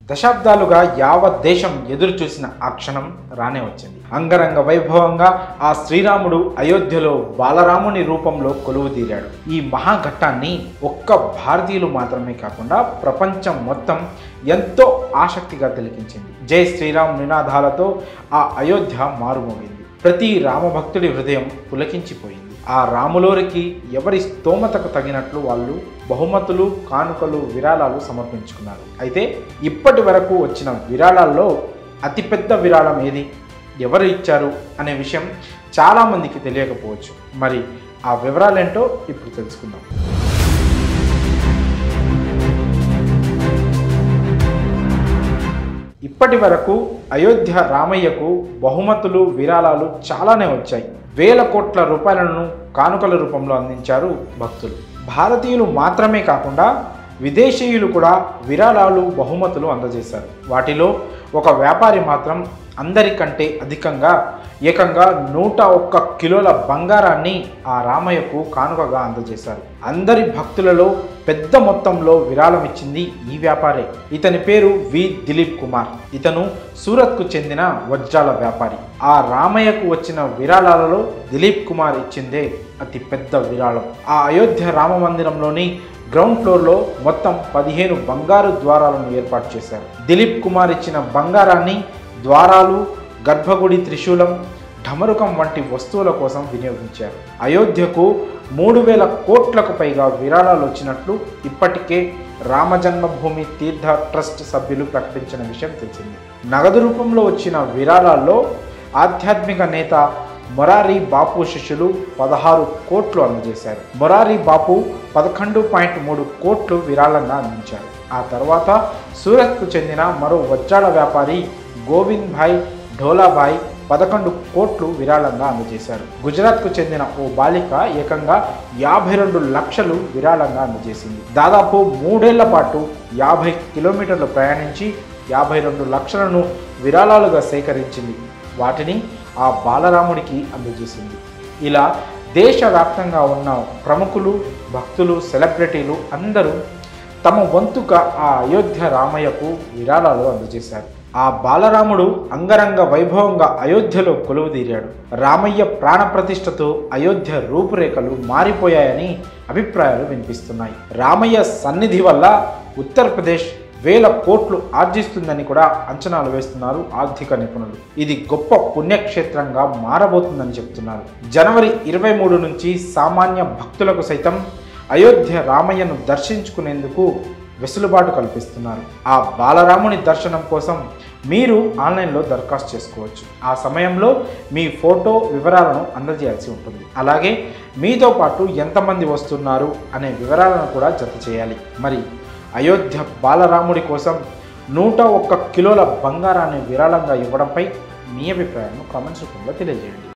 దశాబ్దాలుగా యావత్ దేశం ఎదురు చూసిన ఆ క్షణం రానే వచ్చింది అంగరంగ వైభవంగా ఆ శ్రీరాముడు అయోధ్యలో బాలరాముని రూపంలో కొలువు తీరాడు ఈ మహాఘట్టాన్ని ఒక్క భారతీయులు మాత్రమే కాకుండా ప్రపంచం మొత్తం ఎంతో ఆసక్తిగా తిలకించింది జై శ్రీరామ్ నినాదాలతో ఆ అయోధ్య మారుమోగింది ప్రతి రామభక్తుడి హృదయం పులకించిపోయింది ఆ రాములోరికి ఎవరి స్తోమతకు తగినట్లు వాళ్ళు బహుమతులు కానుకలు విరాళాలు సమర్పించుకున్నారు అయితే ఇప్పటి వరకు వచ్చిన విరాళాల్లో అతిపెద్ద విరాళం ఏది ఎవరు ఇచ్చారు అనే విషయం చాలామందికి తెలియకపోవచ్చు మరి ఆ వివరాలేంటో ఇప్పుడు తెలుసుకుందాం ఇప్పటి వరకు అయోధ్య రామయ్యకు బహుమతులు విరాళాలు చాలానే వచ్చాయి వేల కోట్ల రూపాయలను కానుకల రూపంలో అందించారు భక్తులు భారతీయులు మాత్రమే కాకుండా విదేశీయులు కూడా విరాళాలు బహుమతులు అందజేశారు వాటిలో ఒక వ్యాపారి మాత్రం అందరికంటే అధికంగా ఏకంగా నూట ఒక్క కిలోల బంగారాన్ని ఆ రామయ్యకు కానుకగా అందజేశారు అందరి భక్తులలో పెద్ద మొత్తంలో విరాళం ఇచ్చింది ఈ వ్యాపారే ఇతని పేరు వి దిలీప్ కుమార్ ఇతను సూరత్కు చెందిన వజ్రాల వ్యాపారి ఆ రామయ్యకు వచ్చిన విరాళాలలో దిలీప్ కుమార్ ఇచ్చిందే అతి పెద్ద విరాళం ఆ అయోధ్య రామ మందిరంలోని గ్రౌండ్ ఫ్లోర్లో మొత్తం పదిహేను బంగారు ద్వారాలను ఏర్పాటు చేశారు దిలీప్ కుమార్ ఇచ్చిన బంగారాన్ని ద్వారాలు గర్భగుడి త్రిశూలం ఢమరుకం వంటి వస్తువుల కోసం వినియోగించారు అయోధ్యకు మూడు వేల కోట్లకు పైగా విరాళాలు వచ్చినట్లు ఇప్పటికే రామజన్మభూమి తీర్థ ట్రస్ట్ సభ్యులు ప్రకటించిన విషయం తెలిసింది నగదు రూపంలో వచ్చిన విరాళాల్లో ఆధ్యాత్మిక నేత మొరారి బాపు శిష్యులు పదహారు కోట్లు అందజేశారు మొరారి బాపు పదకొండు పాయింట్ మూడు కోట్లు విరాళంగా అందించారు ఆ తర్వాత సూరత్కు చెందిన మరో వజ్రాల వ్యాపారి గోవింద్ భాయ్ ఢోలాభాయ్ పదకొండు కోట్లు విరాళంగా అందజేశారు గుజరాత్కు చెందిన ఓ బాలిక ఏకంగా యాభై రెండు లక్షలు విరాళంగా అందజేసింది దాదాపు మూడేళ్ల పాటు యాభై కిలోమీటర్లు ప్రయాణించి యాభై రెండు లక్షలను విరాళాలుగా సేకరించింది వాటిని ఆ బాలరాముడికి అందజేసింది ఇలా దేశవ్యాప్తంగా ఉన్న ప్రముఖులు భక్తులు సెలబ్రిటీలు అందరూ తమ వంతుగా ఆ అయోధ్య రామయ్యకు విరాళాలు అందజేశారు ఆ బాలరాముడు అంగరంగ వైభవంగా అయోధ్యలో కొలువుదీరాడు రామయ్య ప్రాణప్రతిష్ఠతో అయోధ్య రూపురేఖలు మారిపోయాయని అభిప్రాయాలు వినిపిస్తున్నాయి రామయ్య సన్నిధి వల్ల ఉత్తరప్రదేశ్ వేల కోట్లు ఆర్జిస్తుందని కూడా అంచనాలు వేస్తున్నారు ఆర్థిక నిపుణులు ఇది గొప్ప పుణ్యక్షేత్రంగా మారబోతుందని చెప్తున్నారు జనవరి ఇరవై మూడు నుంచి సామాన్య భక్తులకు సైతం అయోధ్య రామయ్యను దర్శించుకునేందుకు వెసులుబాటు కల్పిస్తున్నారు ఆ బాలరాముని దర్శనం కోసం మీరు ఆన్లైన్లో దరఖాస్తు చేసుకోవచ్చు ఆ సమయంలో మీ ఫోటో వివరాలను అందజేయాల్సి ఉంటుంది అలాగే మీతో పాటు ఎంతమంది వస్తున్నారు అనే వివరాలను కూడా జత చేయాలి మరి అయోధ్య బాలరాముడి కోసం నూట ఒక్క కిలోల బంగారాన్ని విరాళంగా ఇవ్వడంపై మీ అభిప్రాయాన్ని కామెంట్స్ రూపంలో తెలియజేయండి